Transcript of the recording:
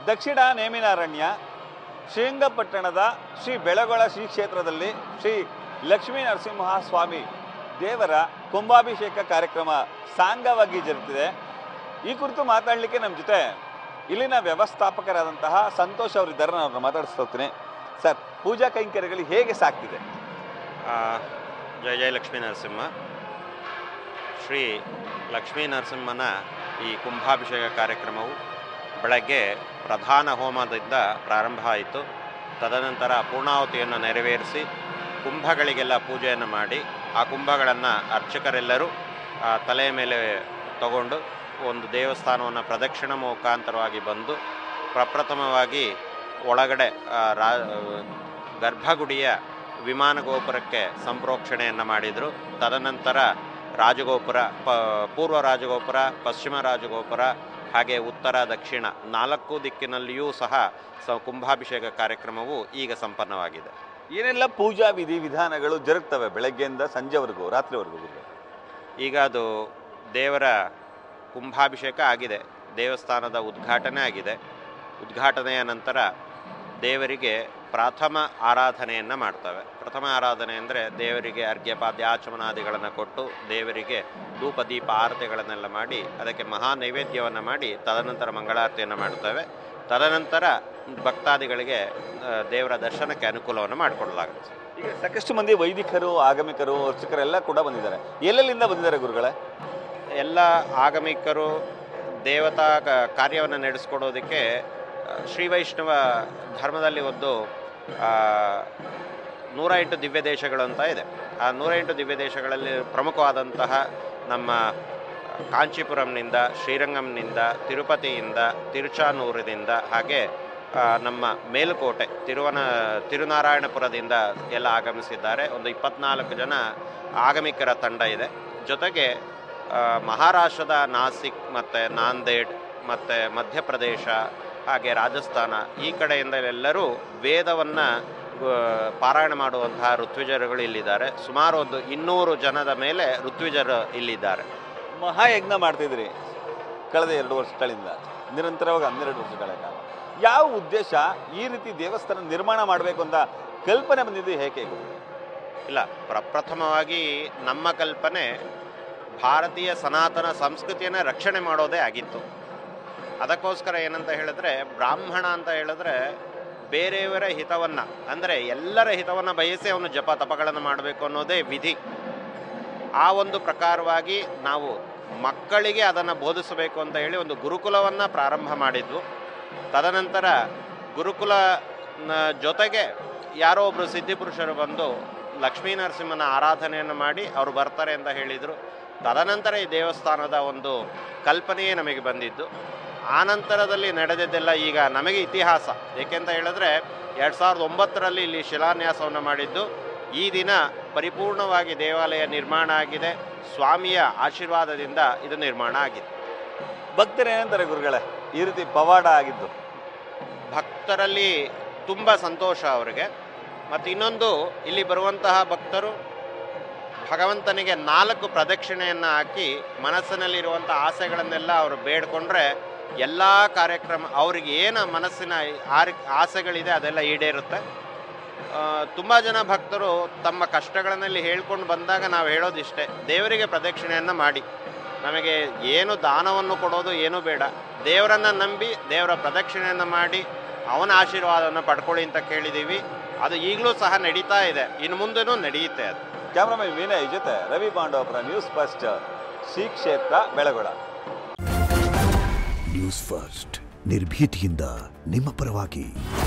ದಕ್ಷಿಣ ನೇಮಿನಾರಣ್ಯ ಶ್ರೀರಂಗಪಟ್ಟಣದ ಶ್ರೀ ಬೆಳಗೊಳ ಶ್ರೀ ಕ್ಷೇತ್ರದಲ್ಲಿ ಶ್ರೀ ಲಕ್ಷ್ಮೀ ನರಸಿಂಹ ಸ್ವಾಮಿ ದೇವರ ಕುಂಭಾಭಿಷೇಕ ಕಾರ್ಯಕ್ರಮ ಸಾಂಗವಾಗಿ ಜರುಗುತ್ತಿದೆ ಈ ಕುರಿತು ಮಾತಾಡಲಿಕ್ಕೆ ನಮ್ಮ ಜೊತೆ ಇಲ್ಲಿನ ವ್ಯವಸ್ಥಾಪಕರಾದಂತಹ ಸಂತೋಷ್ ಅವರಿದ್ದಾರೆ ನಾನು ಅವ್ರನ್ನ ಮಾತಾಡಿಸ್ತಾ ಹೋಗ್ತೀನಿ ಸರ್ ಪೂಜಾ ಕೈಂಕರ್ಯಗಳು ಹೇಗೆ ಸಾಕ್ತಿದೆ ಆ, ಜಯ ಜಯ ಲಕ್ಷ್ಮೀ ನರಸಿಂಹ ಶ್ರೀ ಲಕ್ಷ್ಮೀ ನರಸಿಂಹನ ಈ ಕುಂಭಾಭಿಷೇಕ ಕಾರ್ಯಕ್ರಮವು ಬೆಳಗ್ಗೆ ಪ್ರಧಾನ ಹೋಮದಿಂದ ಪ್ರಾರಂಭ ಆಯಿತು ತದನಂತರ ಪೂರ್ಣಾಹುತಿಯನ್ನು ನೆರವೇರಿಸಿ ಕುಂಭಗಳಿಗೆಲ್ಲ ಪೂಜೆಯನ್ನು ಮಾಡಿ ಆ ಕುಂಭಗಳನ್ನು ಅರ್ಚಕರೆಲ್ಲರೂ ಆ, ತಲೆಯ ಮೇಲೆ ತಗೊಂಡು ಒಂದು ದೇವಸ್ಥಾನವನ್ನು ಪ್ರದಕ್ಷಿಣ ಮುಖಾಂತರವಾಗಿ ಬಂದು ಪ್ರಪ್ರಥಮವಾಗಿ ಒಳಗಡೆ ಆ, ರಾ ಗರ್ಭಗುಡಿಯ ವಿಮಾನ ಗೋಪುರಕ್ಕೆ ಸಂಪ್ರೋಕ್ಷಣೆಯನ್ನು ಮಾಡಿದರು ತದನಂತರ ರಾಜಗೋಪುರ ಪ ಪೂರ್ವ ರಾಜಗೋಪುರ ಪಶ್ಚಿಮ ರಾಜಗೋಪುರ ಹಾಗೆ ಉತ್ತರ ದಕ್ಷಿಣ ನಾಲ್ಕು ದಿಕ್ಕಿನಲ್ಲಿಯೂ ಸಹ ಸ ಕುಂಭಾಭಿಷೇಕ ಕಾರ್ಯಕ್ರಮವು ಈಗ ಸಂಪನ್ನವಾಗಿದೆ ಏನೆಲ್ಲ ಪೂಜಾ ವಿಧಿ ವಿಧಾನಗಳು ಜರುಗ್ತವೆ ಬೆಳಗ್ಗೆಯಿಂದ ಸಂಜೆವರೆಗೂ ರಾತ್ರಿವರೆಗೂ ಗುರುಗಳೇ? ಈಗ ಅದು ದೇವರ ಕುಂಭಾಭಿಷೇಕ ಆಗಿದೆ ದೇವಸ್ಥಾನದ ಉದ್ಘಾಟನೆ ಆಗಿದೆ ಉದ್ಘಾಟನೆಯ ನಂತರ ದೇವರಿಗೆ ಪ್ರಥಮ ಆರಾಧನೆಯನ್ನು ಮಾಡ್ತವೆ ಪ್ರಥಮ ಆರಾಧನೆ ಅಂದರೆ ದೇವರಿಗೆ ಅರ್ಘ್ಯಪಾದ್ಯ ಆಚಮನಾದಿಗಳನ್ನು ಕೊಟ್ಟು ದೇವರಿಗೆ ಧೂಪ ದೀಪ ಆರತಿಗಳನ್ನೆಲ್ಲ ಮಾಡಿ ಅದಕ್ಕೆ ಮಹಾ ನೈವೇದ್ಯವನ್ನು ಮಾಡಿ ತದನಂತರ ಮಂಗಳಾರತಿಯನ್ನು ಮಾಡ್ತೇವೆ ತದನಂತರ ಭಕ್ತಾದಿಗಳಿಗೆ ಆ, ದೇವರ ದರ್ಶನಕ್ಕೆ ಅನುಕೂಲವನ್ನು ಮಾಡಿಕೊಡಲಾಗುತ್ತೆ ಈಗ ಸಾಕಷ್ಟು ಮಂದಿ ವೈದಿಕರು ಆಗಮಿಕರು ಅರ್ಚಕರೆಲ್ಲ ಕೂಡ ಬಂದಿದ್ದಾರೆ ಎಲ್ಲೆಲ್ಲಿಂದ ಬಂದಿದ್ದಾರೆ ಗುರುಗಳೇ ಎಲ್ಲ ಆಗಮಿಕರು ದೇವತಾ ಕ- ಕಾರ್ಯವನ್ನು ನಡೆಸ್ಕೊಡೋದಕ್ಕೆ ಆ, ಶ್ರೀ ವೈಷ್ಣವ ಧರ್ಮದಲ್ಲಿ ಒಂದು ಆ, ನೂರ ಎಂಟು ದಿವ್ಯ ದೇಶಗಳು ಅಂತ ಇದೆ ಆ ನೂರ ಎಂಟು ದಿವ್ಯ ದೇಶಗಳಲ್ಲಿ ಪ್ರಮುಖವಾದಂತಹ ನಮ್ಮ ಕಾಂಚೀಪುರಂನಿಂದ ಶ್ರೀರಂಗಂನಿಂದ ತಿರುಪತಿಯಿಂದ ತಿರುಚಾನೂರಿನಿಂದ ಹಾಗೆ ಆ, ನಮ್ಮ ಮೇಲುಕೋಟೆ ತಿರುವನ ತಿರುನಾರಾಯಣಪುರದಿಂದ ಎಲ್ಲ ಆಗಮಿಸಿದ್ದಾರೆ ಒಂದು ಇಪ್ಪತ್ನಾಲ್ಕು ಜನ ಆಗಮಿಕರ ತಂಡ ಇದೆ ಜೊತೆಗೆ ಆ, ಮಹಾರಾಷ್ಟ್ರದ ನಾಸಿಕ್ ಮತ್ತು ನಾಂದೇಡ್ ಮತ್ತು ಮಧ್ಯಪ್ರದೇಶ ಹಾಗೆ ರಾಜಸ್ಥಾನ ಈ ಕಡೆಯಿಂದ ಎಲ್ಲರೂ ವೇದವನ್ನು ಪಾರಾಯಣ ಮಾಡುವಂತಹ ಋತ್ವಿಜರುಗಳು ಇಲ್ಲಿದ್ದಾರೆ ಸುಮಾರು ಒಂದು ಇನ್ನೂರು ಜನದ ಮೇಲೆ ಋತ್ವಿಜರು ಇಲ್ಲಿದ್ದಾರೆ ಮಹಾಯಜ್ಞ ಮಾಡ್ತಿದ್ರಿ ಕಳೆದ ಎರಡು ವರ್ಷಗಳಿಂದ ನಿರಂತರವಾಗಿ ಹನ್ನೆರಡು ವರ್ಷಗಳ ಕಾಲ ಯಾವ ಉದ್ದೇಶ ಈ ರೀತಿ ದೇವಸ್ಥಾನ ನಿರ್ಮಾಣ ಮಾಡಬೇಕು ಅಂತ ಕಲ್ಪನೆ ಬಂದಿದ್ದು ಹೇಗೆ ಗುರುಗಳೇ? ಇಲ್ಲ ಪ್ರಪ್ರಥಮವಾಗಿ ನಮ್ಮ ಕಲ್ಪನೆ ಭಾರತೀಯ ಸನಾತನ ಸಂಸ್ಕೃತಿಯನ್ನು ರಕ್ಷಣೆ ಮಾಡೋದೇ ಆಗಿತ್ತು ಅದಕ್ಕೋಸ್ಕರ ಏನಂತ ಹೇಳಿದ್ರೆ ಬ್ರಾಹ್ಮಣ ಅಂತ ಹೇಳಿದ್ರೆ ಬೇರೆಯವರ ಹಿತವನ್ನು ಅಂದರೆ ಎಲ್ಲರ ಹಿತವನ್ನು ಬಯಸಿ ಅವನು ಜಪ ತಪಗಳನ್ನು ಮಾಡಬೇಕು ಅನ್ನೋದೇ ವಿಧಿ ಆ ಒಂದು ಪ್ರಕಾರವಾಗಿ ನಾವು ಮಕ್ಕಳಿಗೆ ಅದನ್ನು ಬೋಧಿಸಬೇಕು ಅಂತ ಹೇಳಿ ಒಂದು ಗುರುಕುಲವನ್ನು ಪ್ರಾರಂಭ ಮಾಡಿದ್ವು ತದನಂತರ ಗುರುಕುಲ ನ- ಜೊತೆಗೆ ಯಾರೋ ಒಬ್ಬರು ಸಿದ್ಧಿಪುರುಷರು ಬಂದು ಲಕ್ಷ್ಮೀ ನರಸಿಂಹನ ಆರಾಧನೆಯನ್ನು ಮಾಡಿ ಅವರು ಬರ್ತಾರೆ ಅಂತ ಹೇಳಿದರು ತದನಂತರ ಈ ದೇವಸ್ಥಾನದ ಒಂದು ಕಲ್ಪನೆಯೇ ನಮಗೆ ಬಂದಿದ್ದು ಆ ನಂತರದಲ್ಲಿ ನಡೆದಿದ್ದೆಲ್ಲ ಈಗ ನಮಗೆ ಇತಿಹಾಸ ಏಕೆಂತ ಹೇಳಿದ್ರೆ ಎರಡು ಸಾವಿರದ ಒಂಬತ್ತರಲ್ಲಿ ಇಲ್ಲಿ ಶಿಲಾನ್ಯಾಸವನ್ನು ಮಾಡಿದ್ದು ಈ ದಿನ ಪರಿಪೂರ್ಣವಾಗಿ ದೇವಾಲಯ ನಿರ್ಮಾಣ ಆಗಿದೆ ಸ್ವಾಮಿಯ ಆಶೀರ್ವಾದದಿಂದ ಇದು ನಿರ್ಮಾಣ ಆಗಿದೆ ಭಕ್ತರು ಏನಂತಾರೆ ಗುರುಗಳೇ ಈ ರೀತಿ ಪವಾಡ ಆಗಿದ್ದು ಭಕ್ತರಲ್ಲಿ ತುಂಬ ಸಂತೋಷ ಅವರಿಗೆ ಮತ್ತು ಇನ್ನೊಂದು ಇಲ್ಲಿ ಬರುವಂತಹ ಭಕ್ತರು ಭಗವಂತನಿಗೆ ನಾಲ್ಕು ಪ್ರದಕ್ಷಿಣೆಯನ್ನು ಹಾಕಿ ಮನಸ್ಸಿನಲ್ಲಿರುವಂಥ ಆಸೆಗಳನ್ನೆಲ್ಲ ಅವರು ಬೇಡ್ಕೊಂಡ್ರೆ ಎಲ್ಲ ಕಾರ್ಯಕ್ರಮ ಅವ್ರಿಗೆ ಏನು ಮನಸ್ಸಿನ ಆರ್- ಆಸೆಗಳಿದೆ ಅದೆಲ್ಲ ಈಡೇರುತ್ತೆ ತುಂಬ ಜನ ಭಕ್ತರು ತಮ್ಮ ಕಷ್ಟಗಳನ್ನಲ್ಲಿ ಹೇಳ್ಕೊಂಡು ಬಂದಾಗ ನಾವು ಹೇಳೋದಿಷ್ಟೇ ದೇವರಿಗೆ ಪ್ರದಕ್ಷಿಣೆಯನ್ನು ಮಾಡಿ ನಮಗೆ ಏನು ದಾನವನ್ನು ಕೊಡೋದು ಏನೂ ಬೇಡ ದೇವರನ್ನು ನಂಬಿ ದೇವರ ಪ್ರದಕ್ಷಿಣೆಯನ್ನು ಮಾಡಿ ಅವನ ಆಶೀರ್ವಾದವನ್ನು ಪಡ್ಕೊಳ್ಳಿ ಅಂತ ಕೇಳಿದ್ದೀವಿ ಅದು ಈಗಲೂ ಸಹ ನಡೀತಾ ಇದೆ ಇನ್ನು ಮುಂದೆನೂ ನಡೆಯುತ್ತೆ ಅದು ಕ್ಯಾಮ್ರಾಮನ್ ವಿನಯ್ ಜೊತೆ ರವಿ ಪಾಂಡವಪುರ ನ್ಯೂಸ್ ಫಸ್ಟ್ ಶ್ರೀ ಕ್ಷೇತ್ರ ಬೆಳಗೊಳ ನ್ಯೂಸ್ ಫಸ್ಟ್ ನಿರ್ಭೀತಿಯಿಂದ ನಿಮ್ಮ ಪರವಾಗಿ